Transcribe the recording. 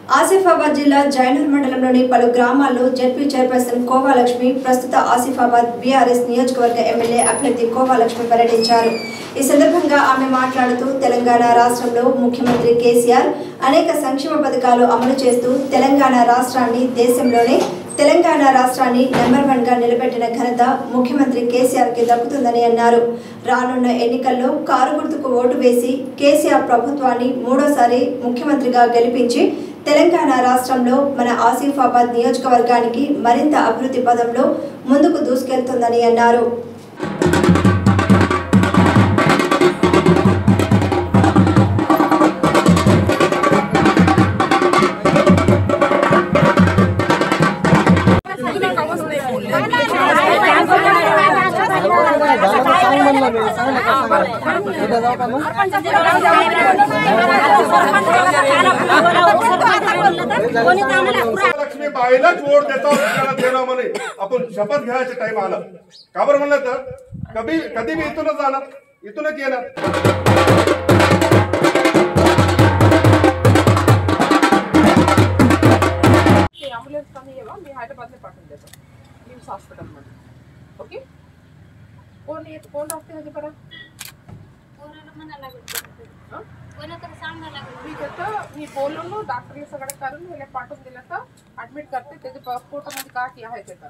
ఆసిఫాబాద్ జిల్లా జైనూర్ మండలంలోని పలు గ్రామాల్లో జడ్పీ చైర్పర్సన్ కోవాలక్ష్మి ప్రస్తుత ఆసిఫాబాద్ బీఆర్ఎస్ నియోజకవర్గ ఎమ్మెల్యే అభ్యర్థి కోవాలక్ష్మి పర్యటించారు ఈ సందర్భంగా ఆమె మాట్లాడుతూ తెలంగాణ రాష్ట్రంలో ముఖ్యమంత్రి కేసీఆర్ అనేక సంక్షేమ పథకాలు అమలు చేస్తూ తెలంగాణ రాష్ట్రాన్ని దేశంలోనే తెలంగాణ రాష్ట్రాన్ని నెంబర్ వన్ గా నిలబెట్టిన ఘనత ముఖ్యమంత్రి కేసీఆర్ కి దక్కుతుందని అన్నారు రానున్న ఎన్నికల్లో కారు గుర్తుకు ఓటు వేసి కేసీఆర్ ప్రభుత్వాన్ని మూడోసారి ముఖ్యమంత్రిగా గెలిపించి తెలంగాణ రాష్ట్రంలో మన ఆసిఫాబాద్ నియోజకవర్గానికి మరింత అభివృద్ధి పదంలో ముందుకు దూసుకెళ్తుందని అన్నారు लक्ष्मी बाईलाच वोट देता आपल्याला देणं म्हणे आपण शपथ घ्यायचा टाइम आला का बरं म्हणलं तर कधी कधी मी इथूनच जाणार इथूनच येणार ఈ అంబులెన్స్ కానీ ఇవ్వ మీ హైదరాబాద్లో పట్టం देतो निम्स हॉस्पिटलमध्ये ओके कोण येत कोण डॉक्टर ह्याचे बरं हं? ठीक आहे तर मी बोलून डॉक्टर हे सगळं करून ह्याला पाठवून दिलं तर ऍडमिट करते त्याचे पोटामध्ये का की आहे ते तर